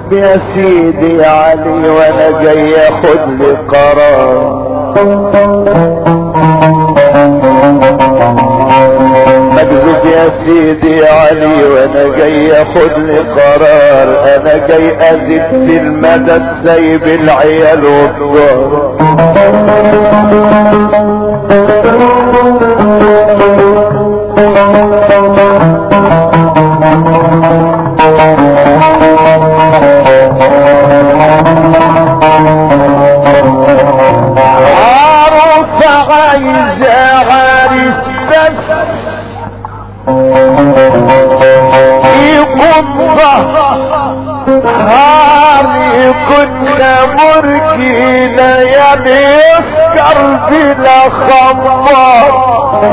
يا سيدي علي وانا جاي اخد لي قرار مجذوب يا سيدي علي وانا جاي اخد لي قرار انا جاي ازف في المدى سايب العيال والدار عروس عايزة عريس بس يكون ظهر يكون مركي ليالي يسكر بلا خمار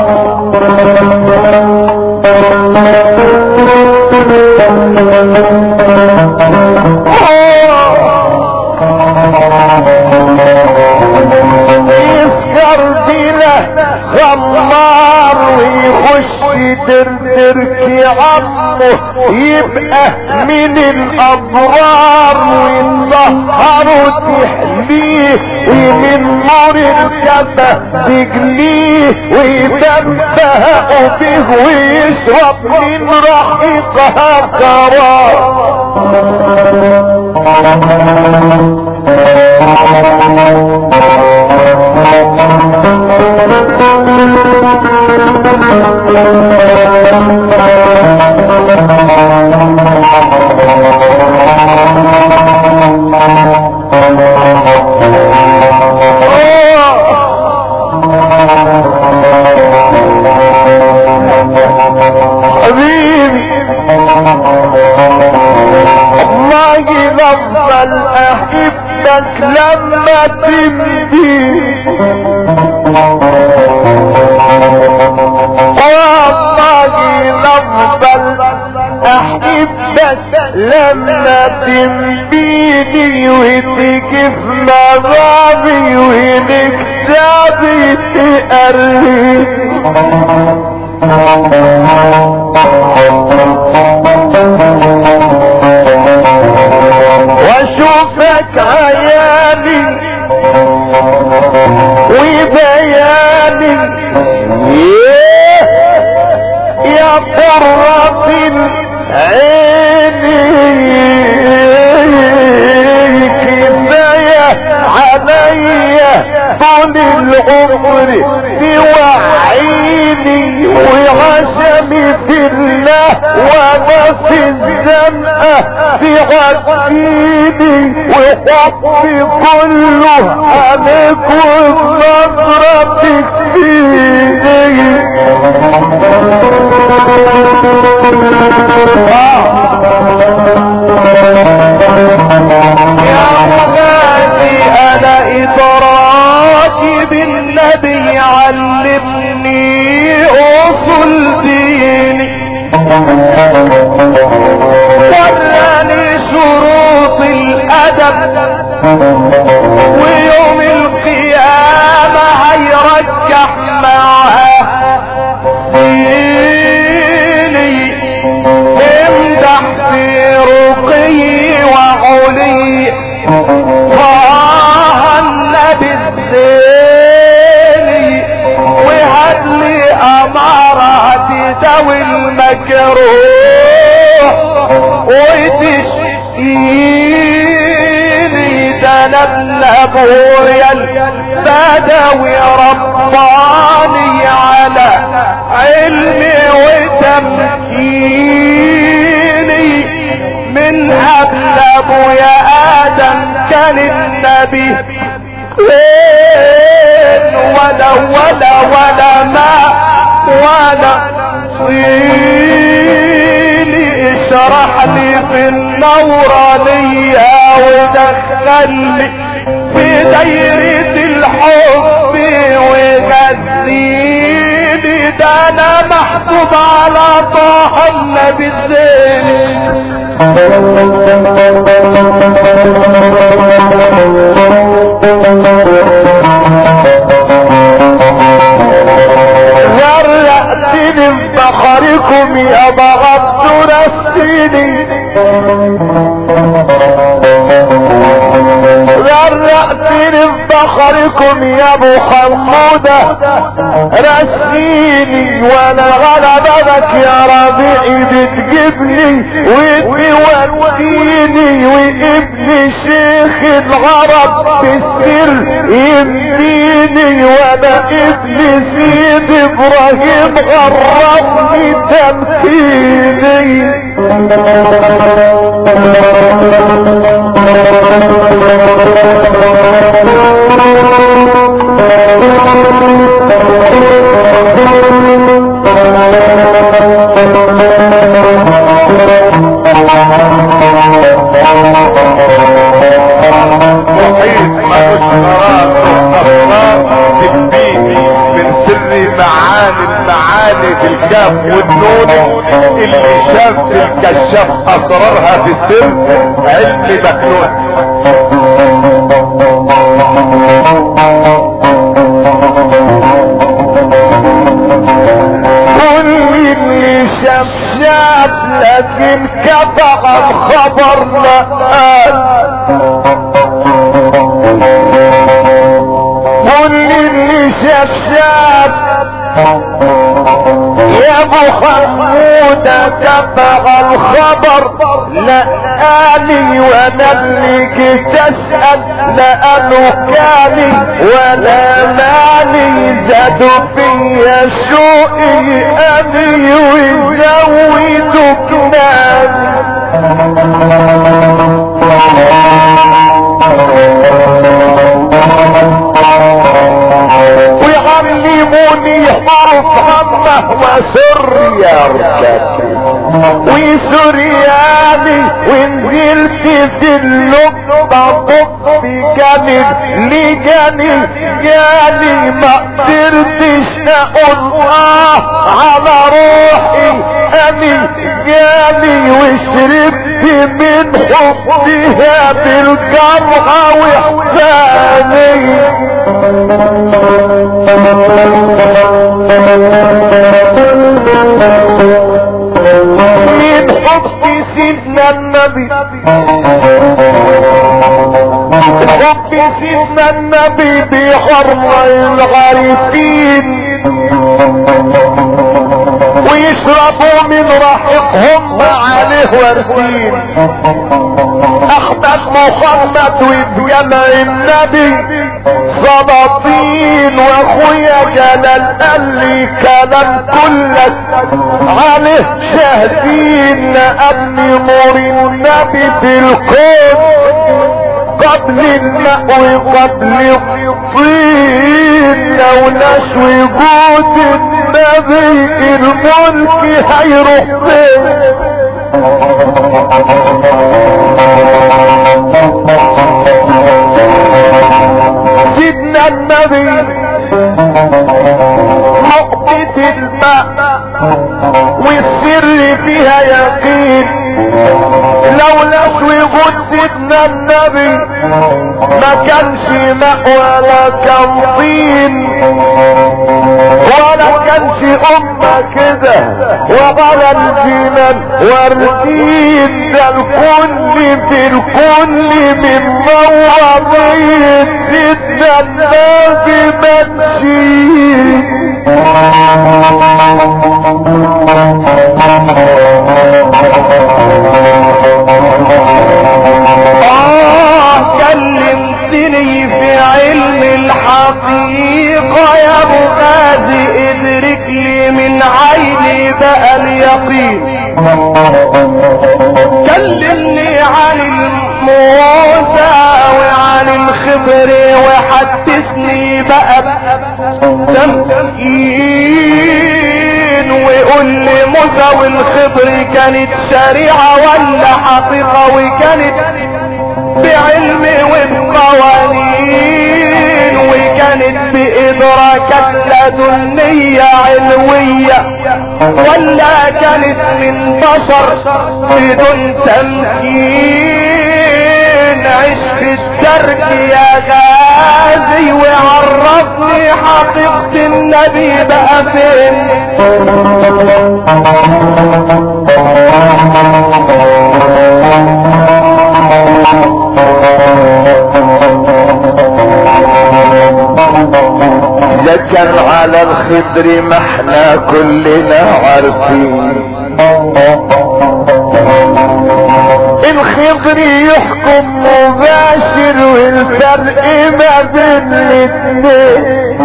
يسكر بلا خمار ويخش دردرك عمه يبقى من الابرار وينهر وتحليه ومن نور الكبه تجليه ويدبه به ويشرب من رحيقها قرار حبيبي الله يفضل احبك لما تمدي والله يفضل احبك لما تمديني وتيجي في مغابي ونكتابي تقريني واشوفك عيالي وبياني ياه يا قرة عيني كفاية عليا طول العمر توعيني وعشمي في الله وانا في الزنقة تعديني وحبي كله عليك ونظرتك فيني يا مغازي انا ادراكي بالنبي علمني اصل ديني وراني شروط الادب ويوم القيامة هيرجح معاه ديني امدح في رقي وعلي طه النبي الزيني وهات لي امارة تداوي المكروه وتشفيني ده انا ابن ابويا البدوي رباني على علمي وتمكيني من قبل ابويا ادم كان النبي فين ولا ولا ولا ما ولا طيني اشرح لي في النورانية ودخلني في دايرة الحب وغذيني ده انا محسوب على طه النبي الزين غرقتني بفخركم يا بغض نفسيني قام يا ابو حمودة رسيني وانا غلبك يا ربيعي بتجيبني وتوديني وابن شيخ العرب بالسر يمديني وانا ابن سيد ابراهيم غربني تمكيني محيط ملوش قرار أسرار تكفيني من سر معاني المعاني في الكاف والنون اللي شاف في الكشاف اسرارها في السر علم مكنون كل اللي شاف شاف لكن كفى الخبر لا كل اللي شاف شاف يا ابو حمود كفى الخبر لا اني وانا اللي جيت اسال لانه كاني ولا مالي زادوا فيا شوقي ابي ويزودوا كناني ويعلموني حرف همه وسر يا رجال وسرياني ونزلت في اللقطة طبي كانت لجاني جاني ما قدرتش اقول اه على روحي اني جاني وشربت من حبها بالجرعة وحساني من حب سيدنا النبي حب سيدنا النبي بحرم الغارفين ويشربوا من رحقهم عليه ورثين احمد محمد وبجمع النبي سلاطين واخويا جلال قال لي كلام كلك عليه شاهدين ابني نور النبي في الكون قبل الماء وقبل الطين لو نشوي جود النبي الملك هيروح فين سيدنا النبي نقطة الماء والسر فيها يقين لو نشوي غد سيدنا النبي ما كانش ماء ولا كان طين ولا كانش امة كده ولا الجنان وردين ده الكل في الكل من موضين سيدنا النبي منشي آه كلمتني في علم الحقيقة يا ابو غازي ادرك لي من عيني بقى اليقين كلمني عن الموسى وعن الخبر وحدثني بقى تمكين وقول لي موسى والخبر كانت شريعة ولا حقيقة وكانت بعلم وبقوانين وكانت بإدراكات لدنية علوية ولا كانت من بشر بدون تمكين عيش في الترك يا غازي وعرفني حقيقة النبي بقى فين الخضر ما احنا كلنا عارفين الخضر يحكم مباشر والفرق ما بين الاتنين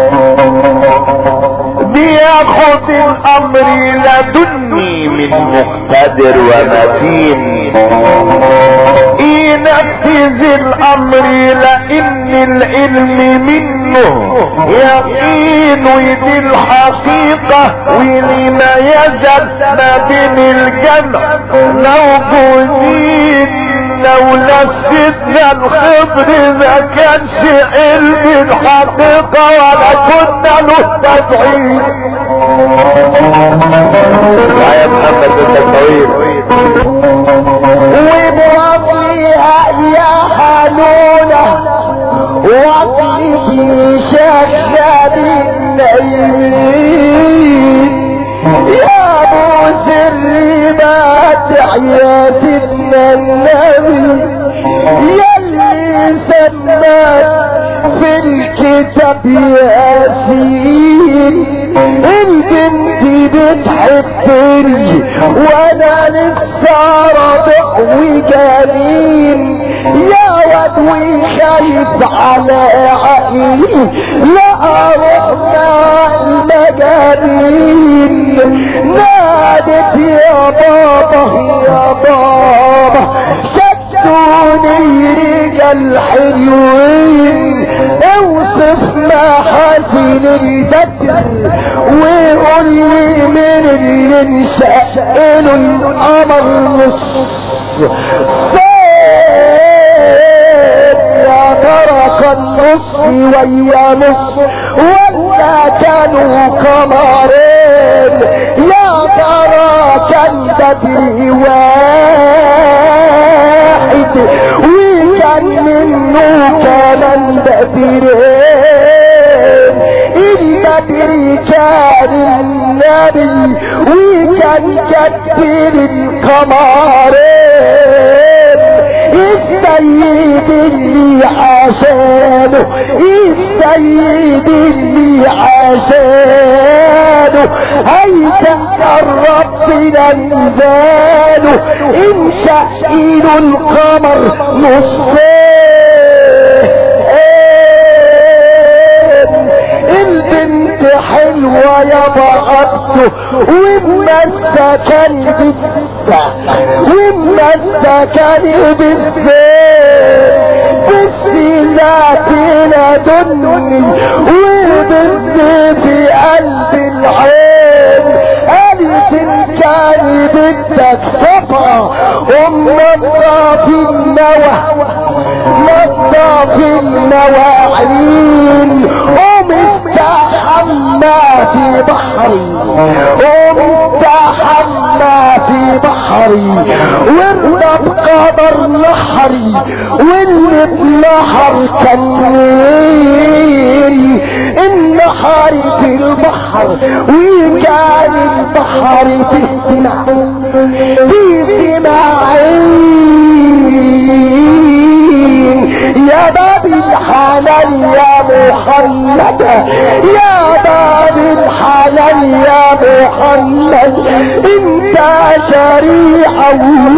بياخد الامر لدني من مقتدر ومتين ينفذ الامر لان العلم منه يقين ودي الحقيقة ولما يزل ما بين الجمع موجودين لولا سيدنا الخبر ما كانش علم الحقيقة ولا كنا له تدعيم يا محمد انت طويل وبوصيها يا حنونة وصيتي شغال الليل يا ابو سري ما تحياتنا النبي يلي سماك في الكتاب ياسين البنت بتحبني وانا لسه رضع وجنين يا واد وخايف على عقلي لا اروح مع المجانين نادت يا بابا يا بابا شدوني رجال حلوين اوصف محاسن البدر وقول لي من اللي انشأله القمر نص يا ترى كان نص ويا نص ولا كانوا قمرين يا ترى كان بدري واحد وكان منه كمان بدرين البدر كان النبي وكان كتير القمرين السيد اللي عشانه السيد اللي عشانه هيتأثر ربنا نزاله انشأ ايده القمر نصين البنت حلوة يا بعضته ومسكن بالسا ومسكن بالسين بالسيلات لدني وبالسي في قلب العين قالت ان كان بدك صفا ام في النوى نظف المواعين ومستحمى في بحري ومستحمى في بحري وارضى بقدر نحري واللي بنحر كنيري النحر في البحر وكان البحر في السماء في سماعين يا باب الحلال يا محمد يا باب الحلال يا محمد انت شريعة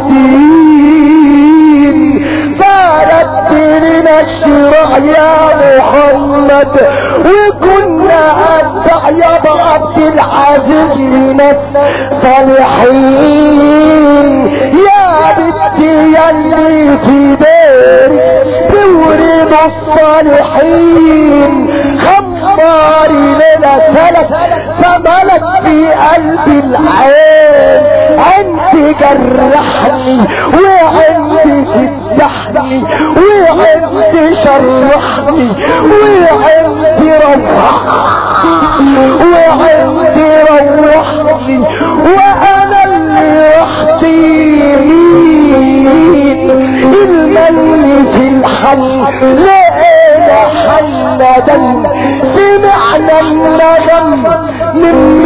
ودين فردت لنا الشرع يا محمد وكنا اتبع يا عبد العزيز لناس صالحين يا بنتي يلي في داري تورد الصالحين خماري لنا ثلاث فملك في قلب العين انت جرحني وعندي فتحني وعندي شرحني وعندي روحني وعندي روحني وانا اللي رحتي مين المن في الحل لقينا حمدا سمعنا النغم من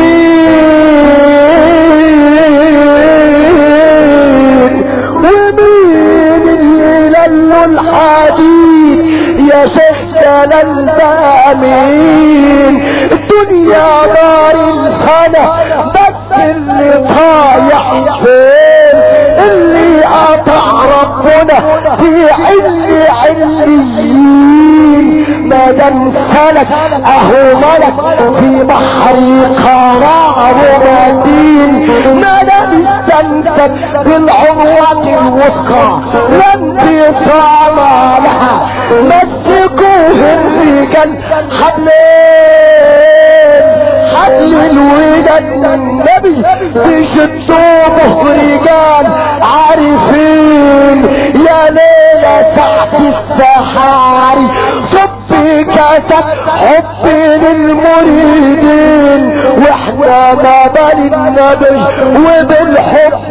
مين ومين اللي لله الحديد يا شيخ البامين الدنيا يا دار الهنا بس اللي ضايع فين اللي قطع ربنا في علي عليين ما دام سلك اهو ملك في بحر قرار ومدين ما دام استمسك بالعروة الوثقى لم تصام لها مسكوه الرجال حبلين حبل الوداد النبي بشدوه رجال عارفين يا ليلة تحت السحاري صب كاسك حب للمريدين واحنا ما بال النبي وبالحب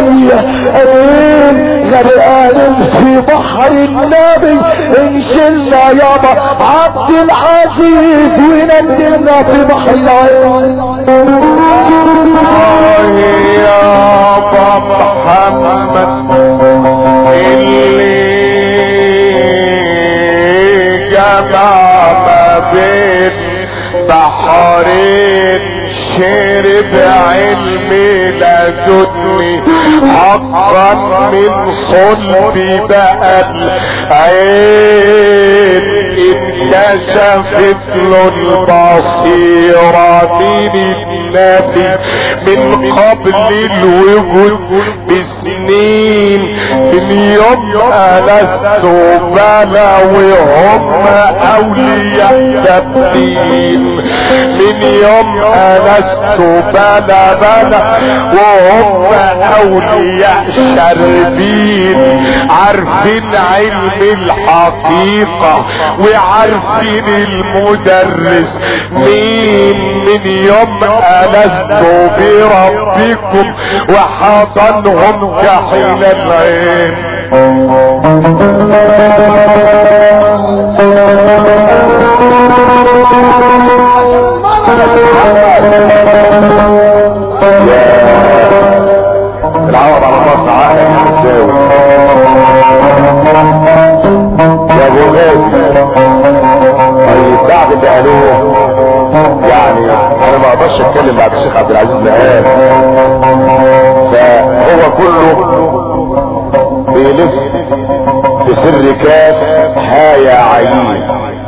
عيان غرقان في بحر النبي انشلنا يابا عبد العزيز ونزلنا في بحر العيان يا محمد اللي جمع ما بين بحرين شرب علمي لدني حقا من صلبي بقى العين انكشفت له البصيرة من النبي من قبل الوجود بسنين من يوم ألست بلا وهم أولياء تبدين من يوم ألست بلا بلا وهم أولياء شربين عارفين علم الحقيقة وعارفين المدرس مين من يوم ألست بربكم وحضنهم كحيل العين العوض على الله تعالى يا مساوي يا ابو غازي طيب بعد اللي قالوه يعني انا ما اقدرش اتكلم بعد الشيخ عبد العزيز مهاب فهو كله بيلف بسر كاف هايا عين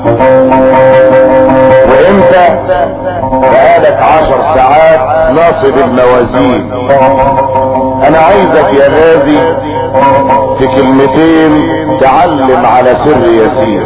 وامتى بقالك عشر ساعات ناصب الموازين انا عايزك يا غازي في كلمتين تعلم على سر ياسين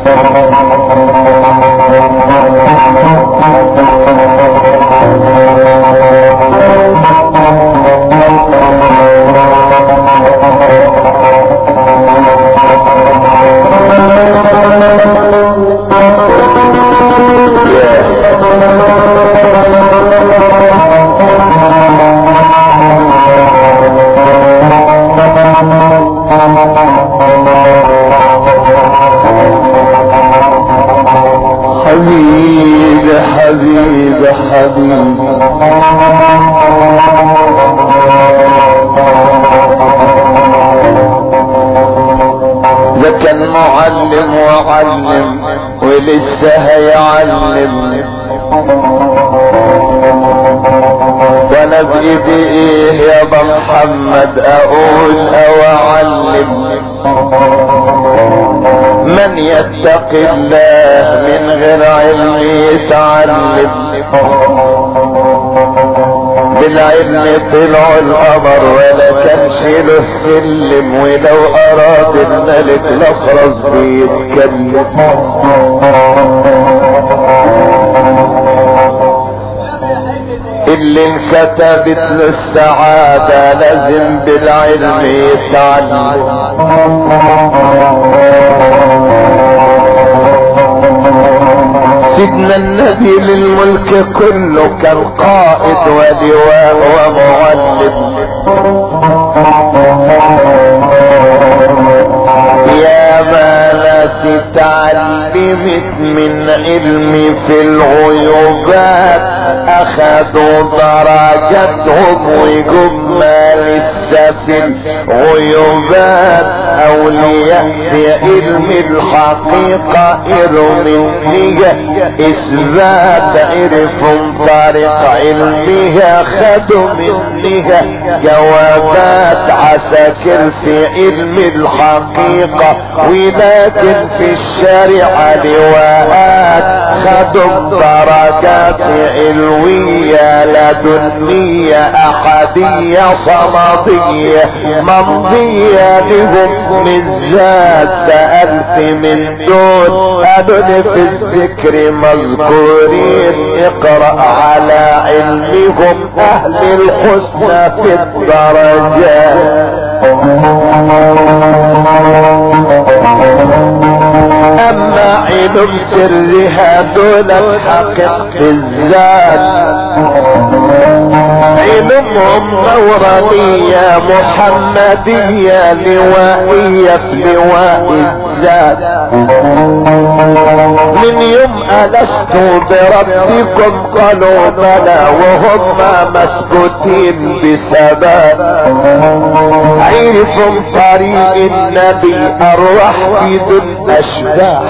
حبيبي حبيبي حبيبي ده كان معلم وعلم ولسه هيعلم وانا بايدي ايه يابا محمد اقول او اعلم من يتق الله من غير علم يتعلم بالعلم طلعوا القمر ولا كانش له سلم ولو اراد الملك لخرس بيتكلم اللي انكتبت له السعادة لازم بالعلم يتعلم سيدنا النبي للملك كله كان قائد ولواء ومعلم يا ما ناس تعلمين علمت من علم في الغيوبات اخذوا درجتهم وجمال لسه في الغيوبات اولياء في علم الحقيقة ارمنية اثبات عرفهم طريق علمها خدوا منها جوابات عساكر في علم الحقيقة ولكن في الشارع لواءات خدوا درجات علوية لدنية احدية صمدية ممضية لهم مزات سألت من دون أدن في الذكر مذكورين اقرأ على علمهم اهل الحسنى في الدرجات اما علم سرها دون الحق في الذات علمهم نورانية محمدية لوائية في لواء الذات من يوم ألست بربكم قالوا بلى وهم مسكوتين بسبب عرفوا طريق النبي أرواح في دون أشباح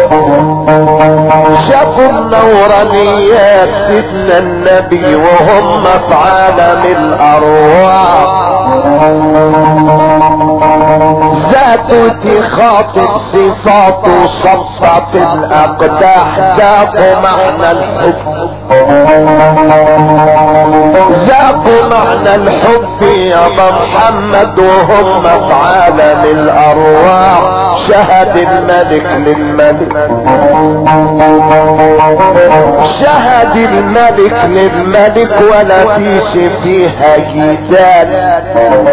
شافوا النورانيات سيدنا النبي وهم في عالم الأرواح ذاته تخاطب صفاته صفت الاقداح ذاقوا معنى الحب ذاقوا معنى الحب يا محمد وهم في عالم الارواح شهد الملك للملك شهد الملك للملك ولا فيش فيها جدال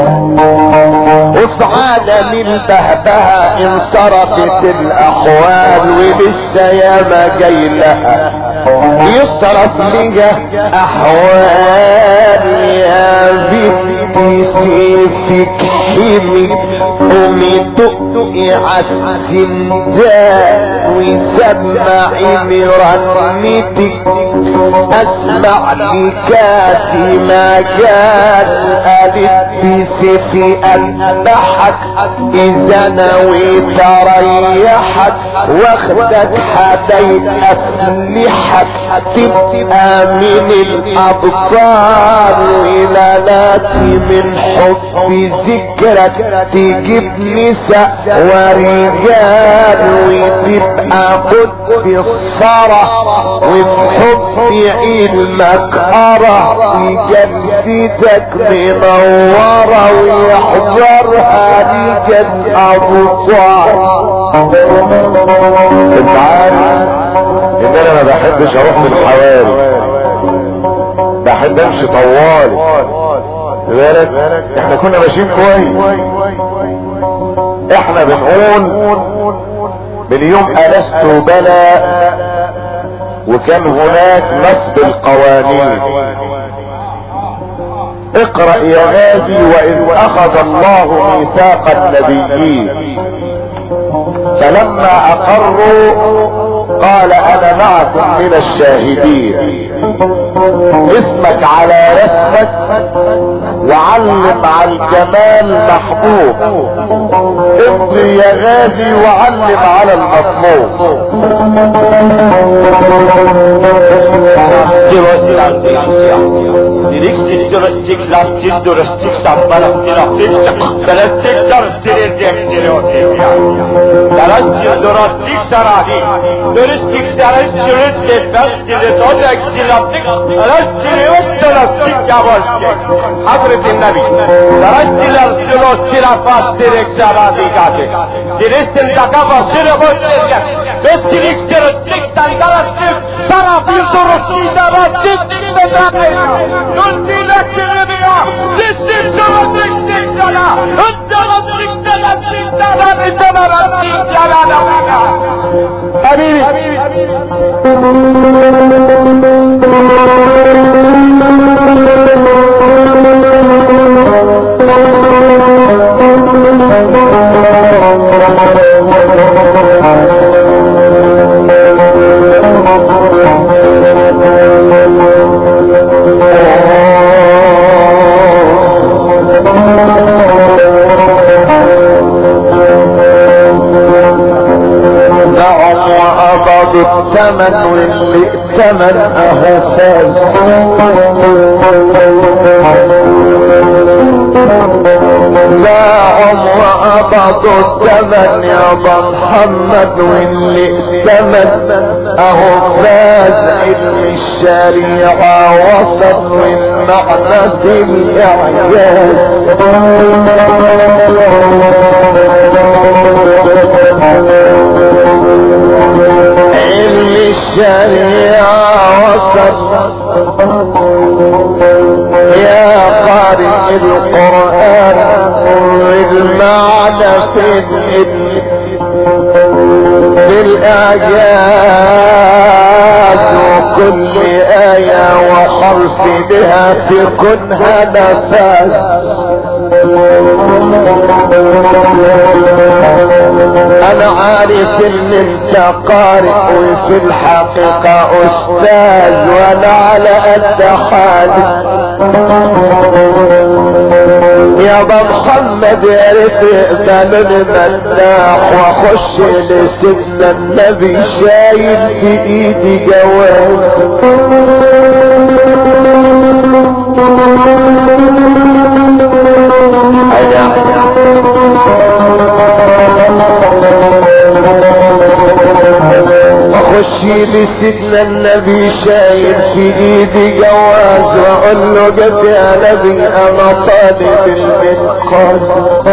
وفي عالم البهبهة انصرفت الاحوال ولسه ياما جاي لها يصرف لها احوال يا بنتي سيفك حمي قومي دقي عالسندان وسمعي مرنتك اسمع لكاتي ما كان قالت بسيفي اذبحك اذا نويت اريحك واخدك حديد اسلحك تبقى من الابطال ولالاتي من حب ذكرك تجيب نساء ورجال وتبقى قد الصرى وفي حب علمك ارى وجلستك منورة ويحضرها رجال ابطال انت عارف ان انا ما بحبش اروح من الحواري بحب امشي طوالي بالك احنا كنا ماشيين كويس احنا بنقول من يوم ألست بلى وكان هناك نصب القوانين اقرأ يا غازي وإن أخذ الله ميثاق النبيين فلما أقروا قال أنا معكم من الشاهدين اسمك على رسمك وعلم على الجمال محبوب امضي يا غازي وعلم على المطلوب حضرة النبي درست الارسلو سلافات سيرك سراديكاتي درست التقافة سيرك بستريك سيرك سندرستك سرافي درستي سراتك بدرقينا نلتي لك ربيع سيسي سراتك سيكتنا انت ربك تلتك تلتك تلتك تلتك حبيبي ائتمن واللي ائتمن اهو فاز باعهم وقبضوا الثمن يا ابا محمد واللي ائتمن اهو فاز علم الشريعة وصل والمعنى الاعجاز علم الشريعة وصل يا قارئ القرآن المعنى في في الإعجاز وكل آية وحرف بها في كنها نفاس انا عارف ان انت قارئ وفي الحقيقة استاذ وانا على قد حالي يا ابا محمد يا ريت يقبل المداح واخش لسيدنا النبي شايل في ايدي جواز اخش لسيدنا النبي شايل في ايدي جواز واقول له جد يا نبي انا طالب المنقاذ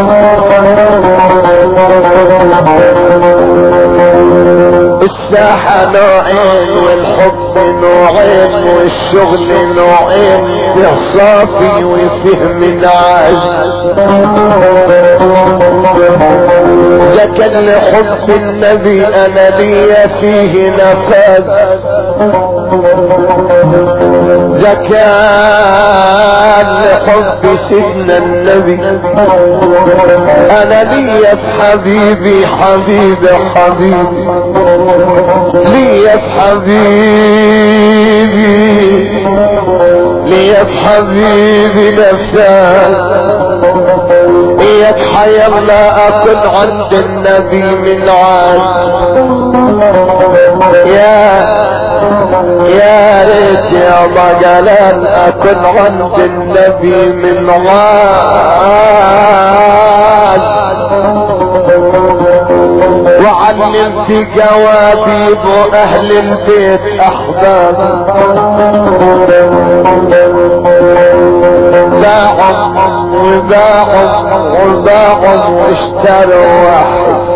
الساحة نوعين والحب نوعين والشغل نوعين فيه صافي وفيه منعاش ده كان لحب النبي انا ليا فيه نفاذ ده كان لحب سيدنا النبي انا ليا في حبيبي حبيبي حبيبي ليا في حبيبي ليا في حبيبي نفاذ اياك حيرنا اكون عند النبي من عاش يا يا ريت يا مجلال اكون عند النبي من عاش وعلمت جوابيب اهل البيت احباب باعهم وباعهم وباعهم واشتروا واحد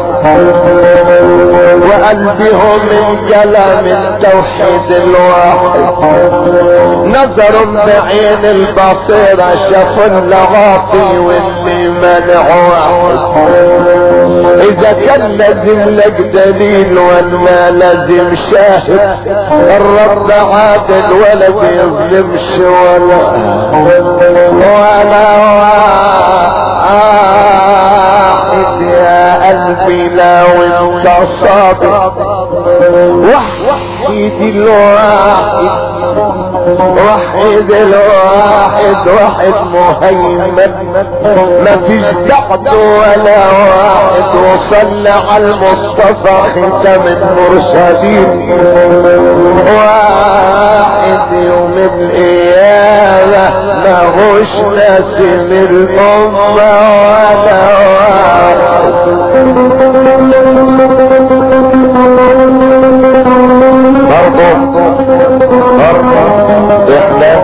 وقلبهم انجلى من توحيد الواحد نظروا بعين البصيرة شافوا اللغاطي واللي منع واحد اذا كان لازم لك دليل ولا لازم شاهد الرب عادل ولا بيظلمش ولا ولا واحد يا قلبي لو انت صادق وحيد الواحد وحيد الواحد واحد مهيمن ما فيش بعد ولا واحد وصلى على المصطفى ختم المرسلين واحد يوم القيامة ماهوش ناسم الأمة ولا واحد برضه برضه احنا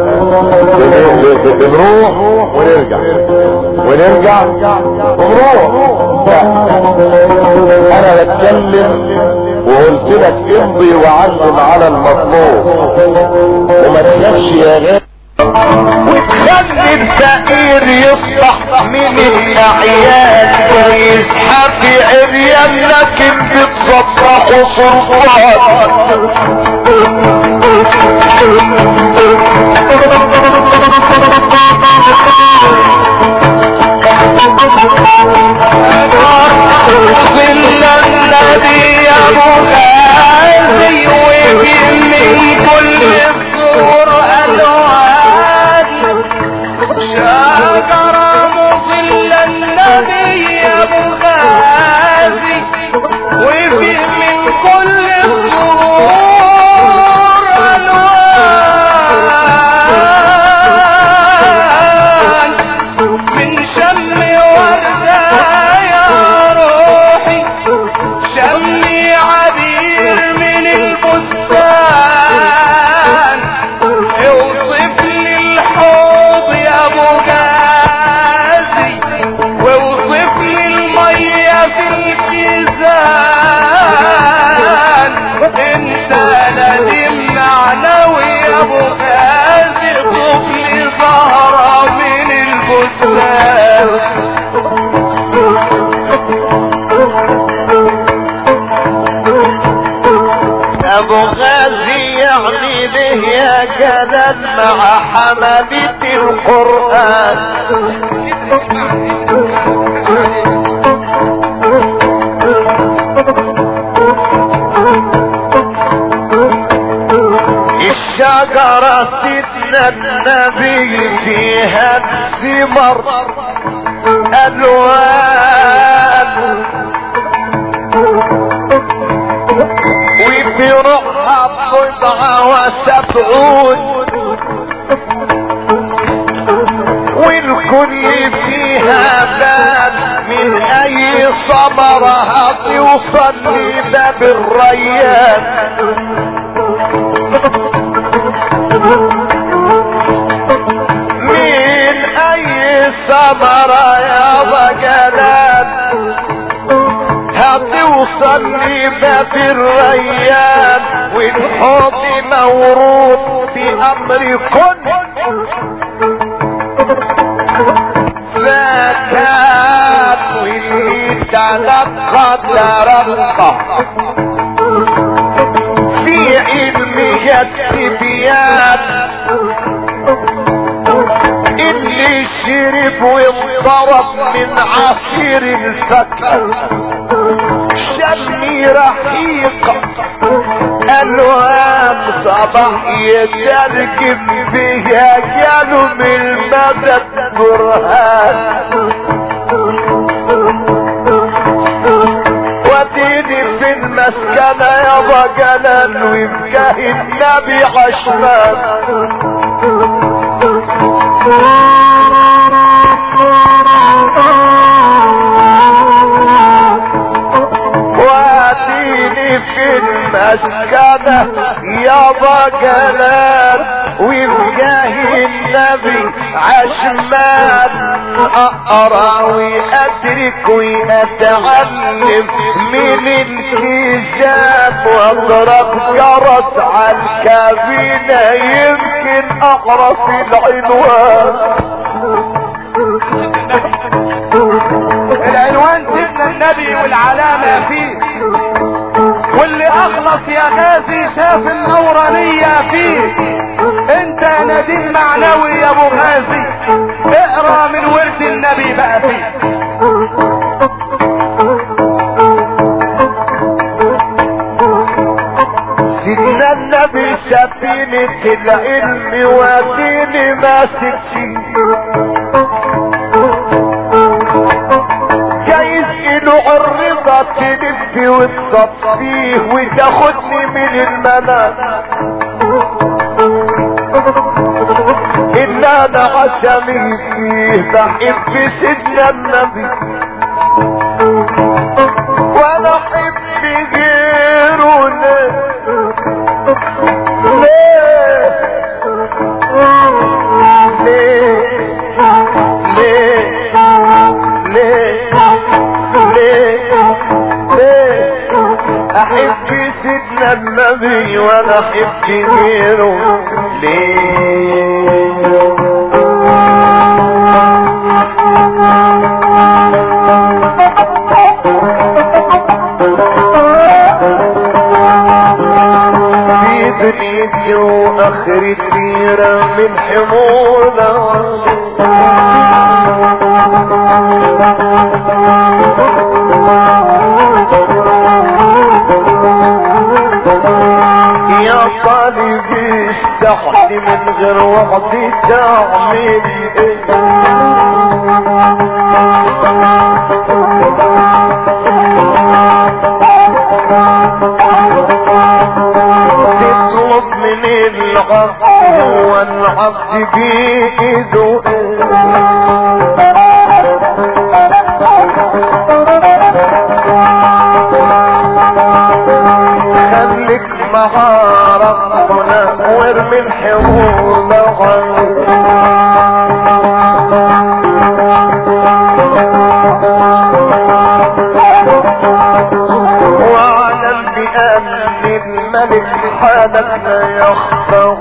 بنروح ونرجع ونرجع ونروح لا انا بتكلم وقلت لك امضي وعلم على المطلوب وما تخافش يا غالي وتخلي الفقير يصبح من الاعيان ويزحف عريان لكن بتصبح سلطان ظل النبي يا مغازي ويجي من كل السور الوان شجرة مظل النبي يا مغازي وفي من كل السور مع حملة القرآن الشجرة سيدنا النبي فيها الثمر ألوان وفي روحها بضعة وسبعون والكل فيها باب من اي ثمرة هتوصل لباب الريان من اي ثمرة يا بجلال هتوصل لباب الريان والحوض مورود بامر كن زكاة واللي تلقى ترقى في علمها التبيان اللي شرب وانضرب من عصير الفكر شمي رحيق الوهام صباح يتركب بها جاله من المدد برهان وديني في المسكنة يا رجلا ويبكى النبي عشمان واديني في المسكنة يا بجلال وبجاه النبي عشمان اقرا وادرك واتعلم من الكتاب واضرب جرس على الكابينة يمكن اقرا في العنوان العنوان سيدنا النبي والعلامة فيه واللي اخلص يا غازي شاف النورانية فيه انت يا نديم معنوي يا ابو غازي اقرا من ورد النبي بقى فيه سيدنا النبي سفينة العلم وديني ماسك فيه جايز له الرضا تلف وتصفيه وتاخدني من المنام إلا أنا عشمي فيه بحب سيدنا النبي وأنا أحب غيره ليه ليه ليه ليه ليه ليه احب سيدنا النبي وانا احب غيره ليه في دنيتي واخرتي من حمولة يا طالب السحر من غير وقت تعمل ايه تطلب من العبد هو العبد بإيده خليك مع ربنا وارمي الحمول عنك واعلم بأن الملك حالك لا يخفى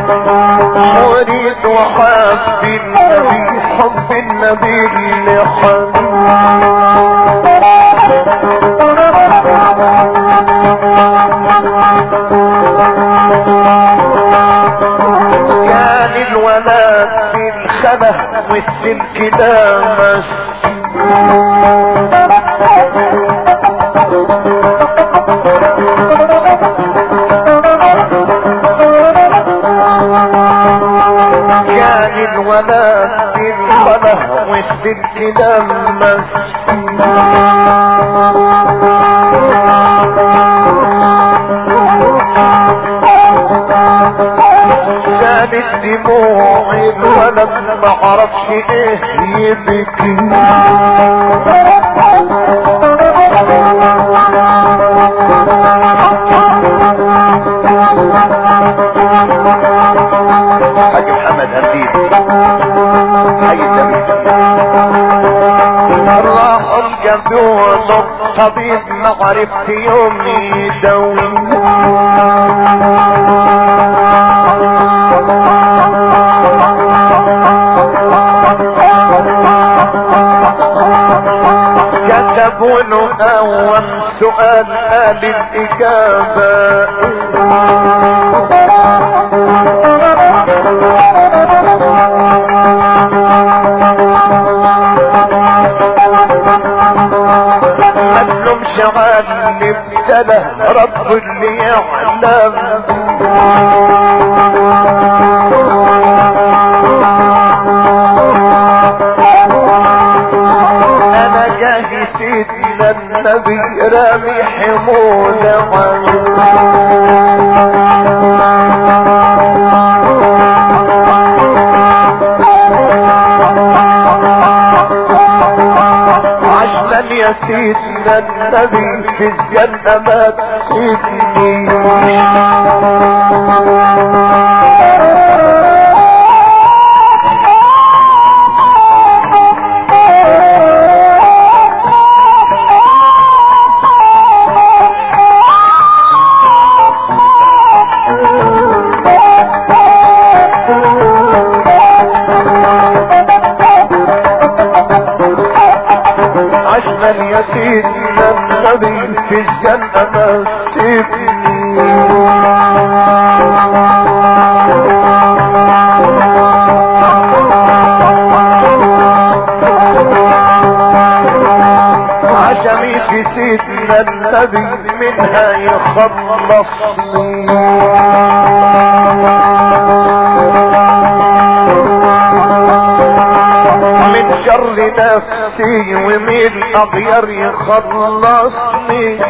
مريد وحب النبي حب النبي اللي حب كان الولد في الخلا والسلك ده مس كان الولد في الخلا والسلك ده مس كانت دموع الولد ما عرفش ايه يبكي حاج محمد هنديد حي الجميل راح الجبون الطبيب ما عرفت يوم يدوي كتبوا له اول سؤال قال الاجابه مظلوم شغال ابتلى رب اللي يعلم انا جاهي سيدنا النبي رامي حمود عشان يا سيدنا النبي في الجنة ما تسيبني عشان يا سيدنا النبي في الجنة ما تسيبني عشمي في سيدنا النبي منها يخلصني من شر نفسي ومن اغير يخلصني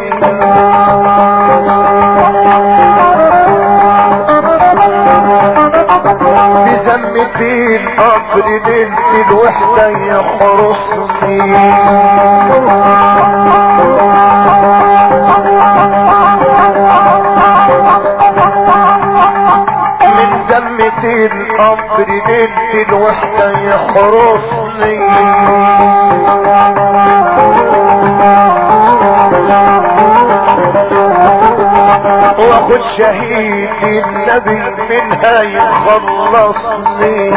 بذنبي القبر ليلة الوحدة يحرسني من ذمة القبر ليلة الوحدة يحرسني واخد شهيد النبي منها يخلصني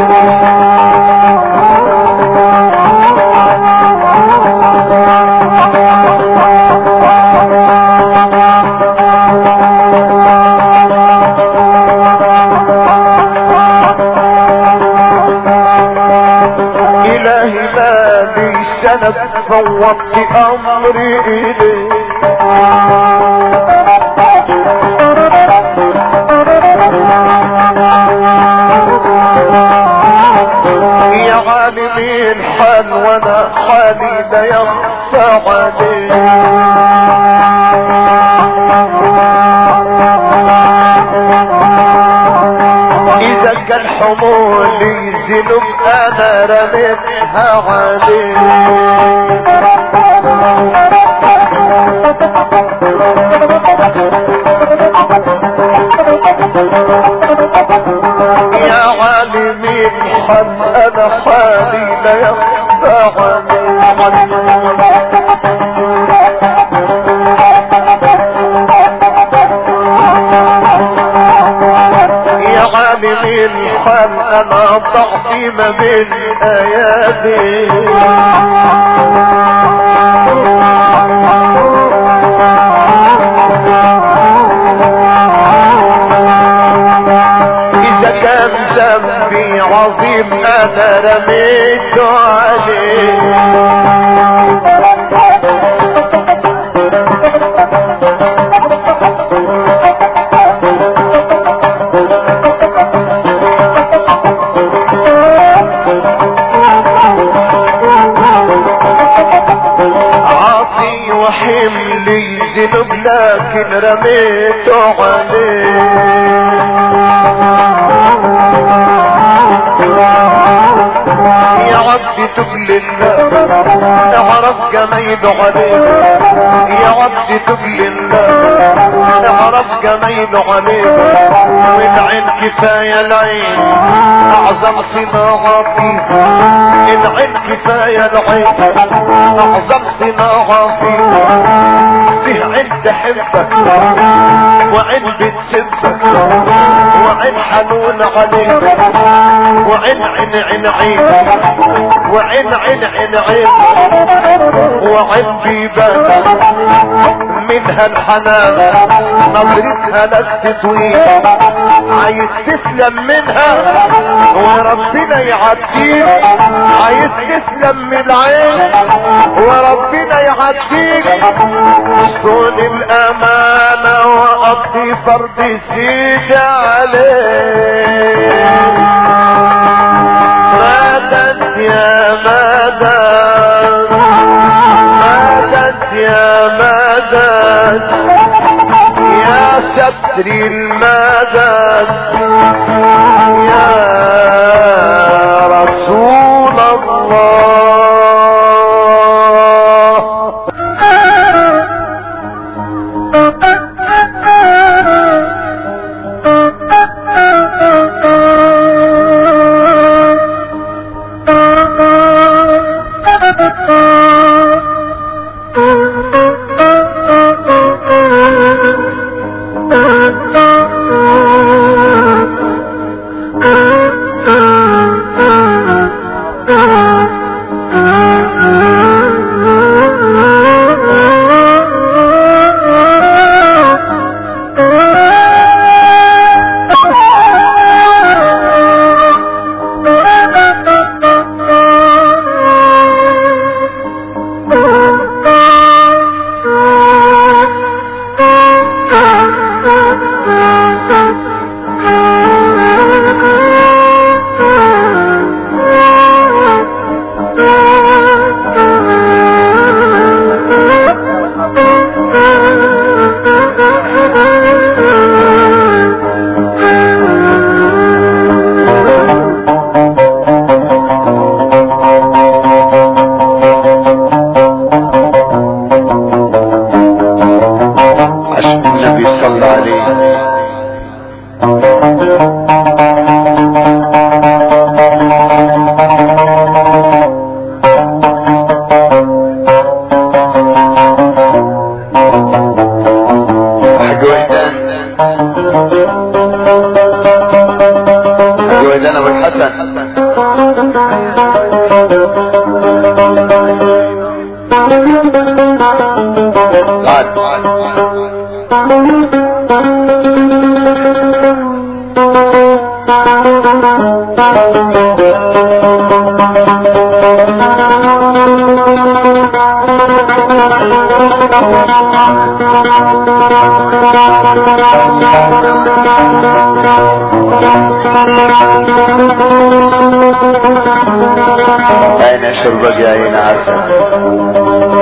إلهي ما لي سند فوضت أمري إليك يا عالم الحال وانا حالي لا يخفى عليه اذا كان حمولي ذنوب انا رميتها عليه يا عالم الحال انا حالي لا يخفى عليه يا عالم الحال انا ضعفي ما بين ايادي اذا كان ذنبي عظيم انا رميته عليه عاصي وحملي ذنوب لكن رميته عليه يا رب تب لله اعرف جميل عليك يا رب تب لله اعرف جميل عليك والعين كفاية العين اعظم صناعة فيه العين كفاية العين اعظم صناعة فيه فيه عين تحبك وعين بتسبك وعين حنون عليك وعين عين عين عين وعين عين عين عين وعين بيبان منها الحنان نظرتها لك طويل عايز تسلم منها وربنا يعديك عايز تسلم من العين وربنا يعديك صون الامانة واقضي فرض سيد عليك مدد يا مدد مدد يا مدد يا ستر المدد يا رسول الله عشان النبي صلى عليه حق وحدان حق وحدان ابو الحسن تعال أين شربك يا عين عسل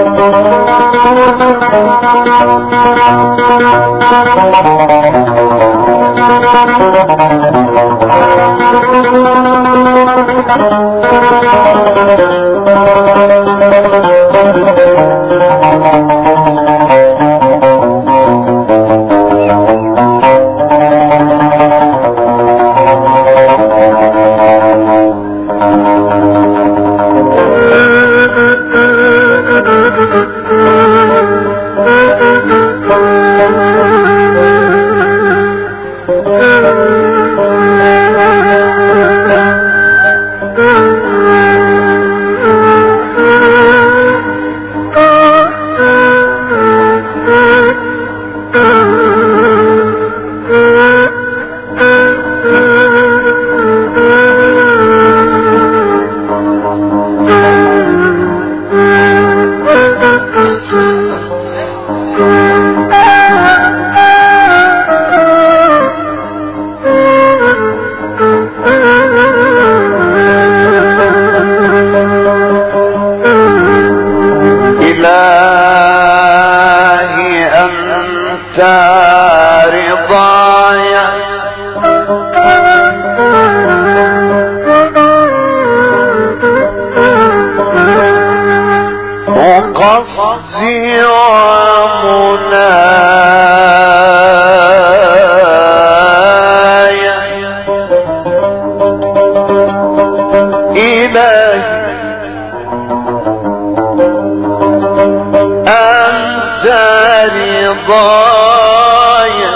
رضايا وقصدي ومنايا إلهي أنت رضايا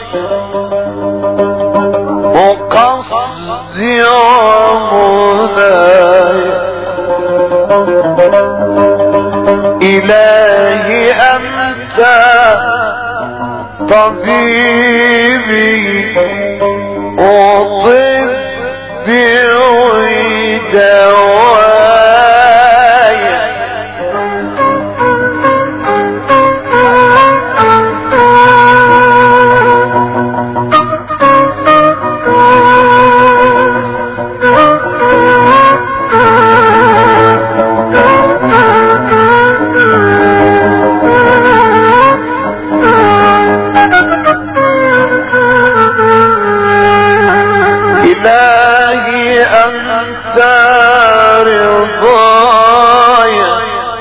وقصدي ومنايا إلهي أنت طبيبي وطبي ودوايا إلهي أنت رضايا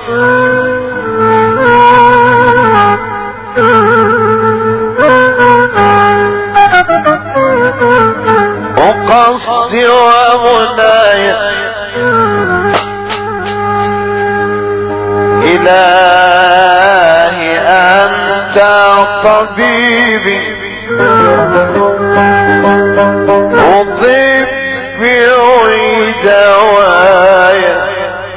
وقصدي ومنايا إلهي أنت طبيبي وطبي ودوايا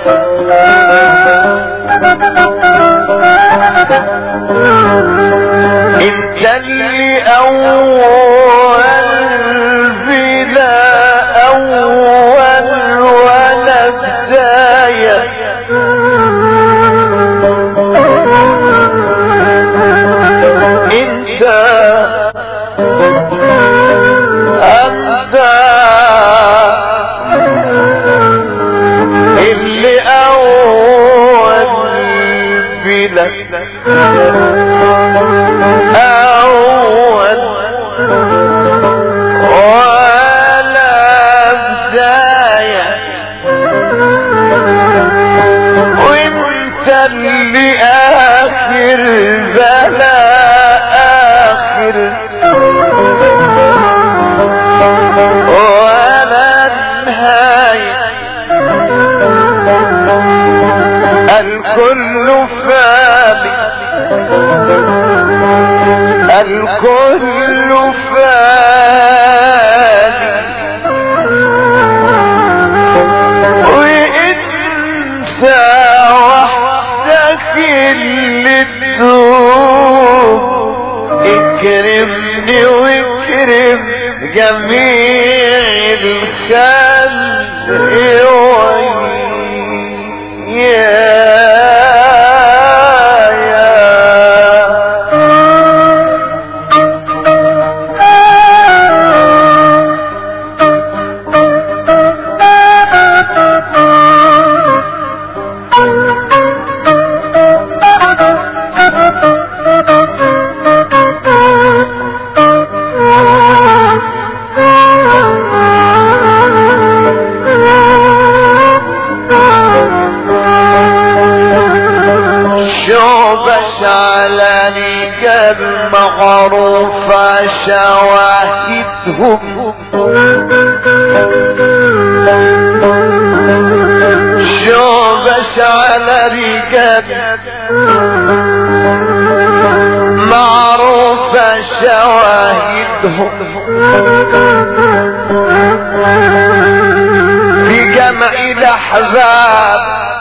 انت اللي اول بلا اول ولا بدايه انت انت اللي اول بلا اول ولا بدايه وانت اللي اخر بلا اخر ولا نهاية الكل فاني الكل فاني وانت وحدك اللي تدوم اكرمني واكرم جميع الخلق شوبش على المعروف شواهدهم شوبش على رجال معروف شواهدهم في جمع الاحزاب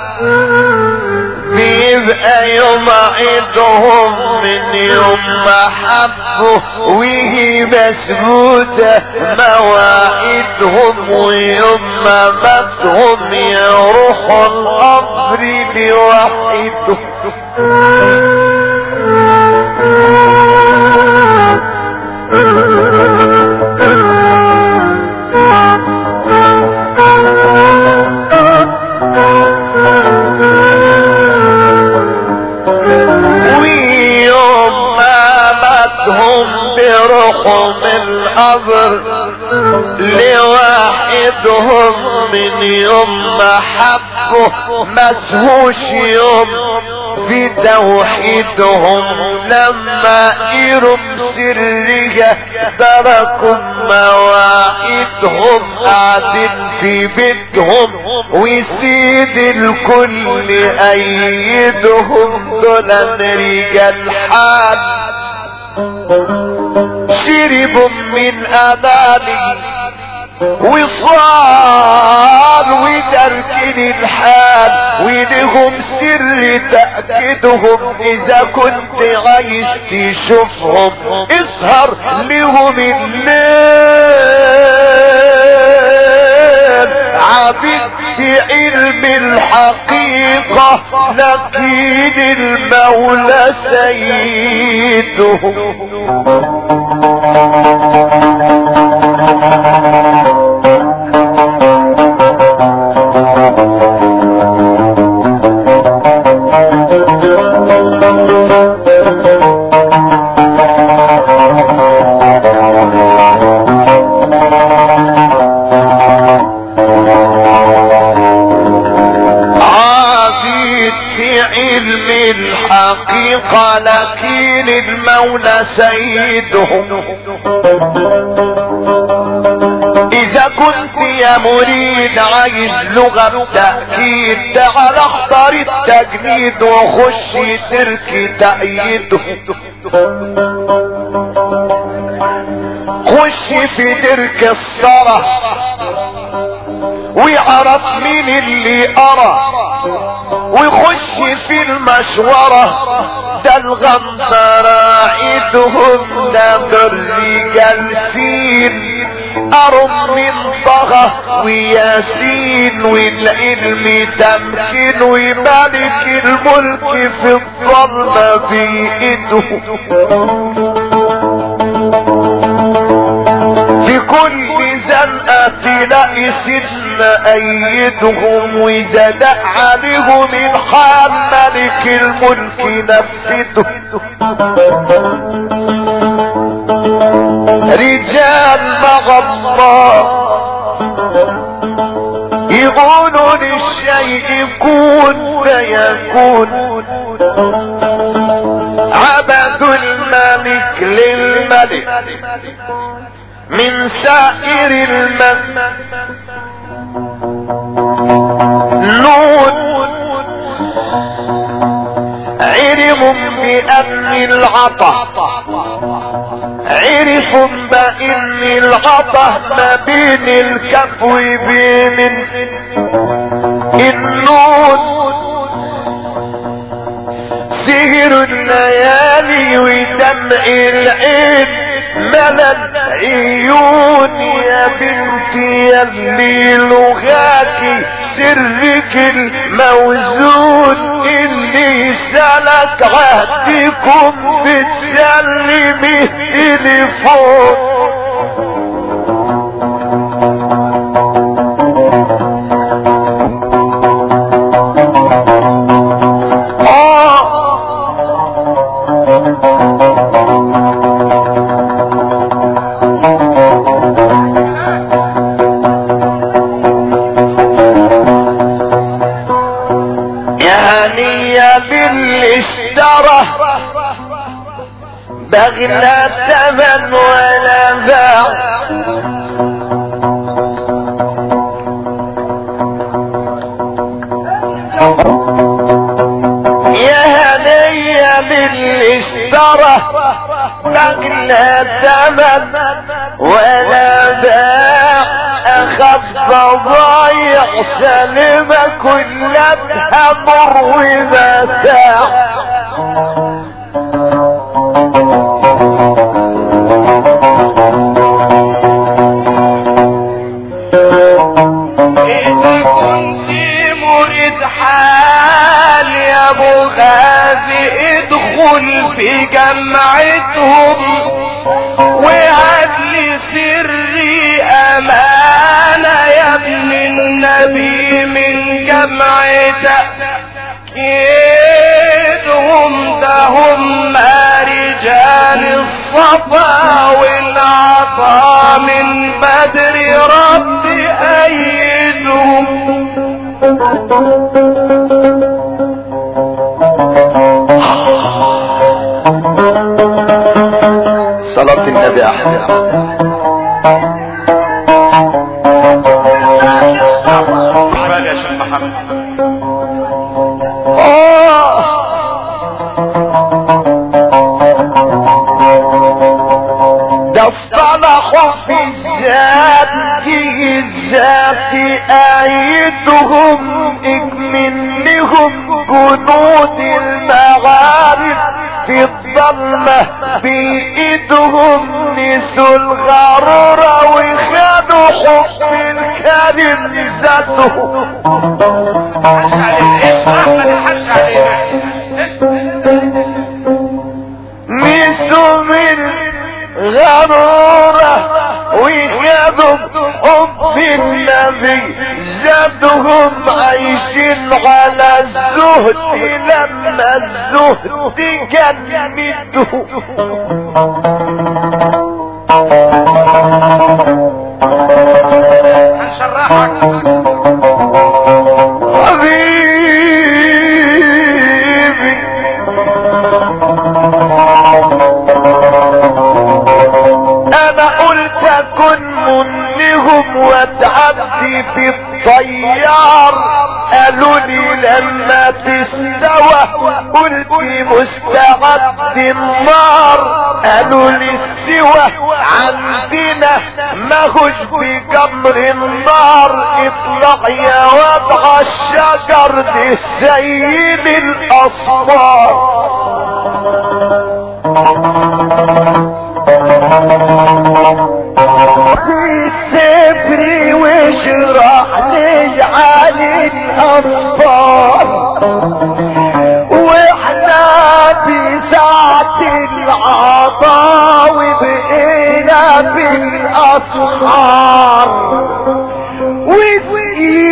بيبقى يوم عيدهم من يوم ما حبوا وهي مسجودة مواعيدهم ويوم ما ماتهم يروحوا القبر لوحدهم ويوم ما مات عادهم بروحهم القبر لواحدهم من يوم ما حبه مسهوش يوم في توحيدهم لما يرم سرية تركوا مواعيدهم قاعدين في بيتهم ويسيد الكل ايدهم دول رجال حال شربوا من اذاني وصال وتركين الحال ولهم سر تأكدهم اذا كنت عايز تشوفهم اسهر لهم الليل عبيد في علم الحقيقة لكن المولى سيدهم عابد في علم الحقيقة لكن المولى سيدهم اذا كنت يا مريد عايز لغة تأكيد تعال اختار التجنيد وخش تركي تأييده خش في درك الصرح ويعرف مين اللي ارى ويخش في المشورة ده الغنطرة عيدهم ده الرجال سين ارم من طه وياسين والعلم تمكين وملك الملك في الظلمة بإيده في كل زنقة تلاقي سن أيدهم وإذا دق عليهم الحال ملك الملك نفسده رجال مع الله يقولوا للشيء كون فيكون عبدوا الملك للملك من سائر المن نون عرف بأن العطا عرف بأن العطا ما بين الكف وبين النون سهر الليالي ودمع العين ملل عيون يا بنتي يا اللي لغاكي سرك الموزون اللي سلك عهدكم بتسلمي تليفون يا هنية باللي اشترى بغنى ثمن ولا باع يا هنية باللي اشترى بغنى ثمن ولا باع اخف ضايع سلمة كلها مر ومتاع إذا كنت مريد حال يا ابو غازي ادخل في جمعتهم وهات لي سري امانة يا ابن النبي من جمعتك كيدهم ده هم رجال الصلاة الصفا والعطا من بدر رب ايدهم صلاة النبي احسن محمد يا شيخ محمد ده اصطلحوا في الذات الذات آيتهم اكمنهم جنود المعارف في الظلمة بإيدهم نسوا الغرورة وخدوا حب الكريم ذاته حش علينا اسم احمد حش علينا نسوا من غرورة وخدوا حب النبي زادهم عايشين على الزهد لما الزهد جنده هنشرحك حبيبي انا قلت اكون منهم واتعدي في الطيار قالوا لي لما تستوى قلت مستعد النار قالوا لي السوى عندنا ما هوش بجمر النار اطلع يا وضع الشجر دي سيد الاصفار في سفري واشرح لي عن الاطفال واحنا في ساعة العطاء وبقينا في الاسحار وفي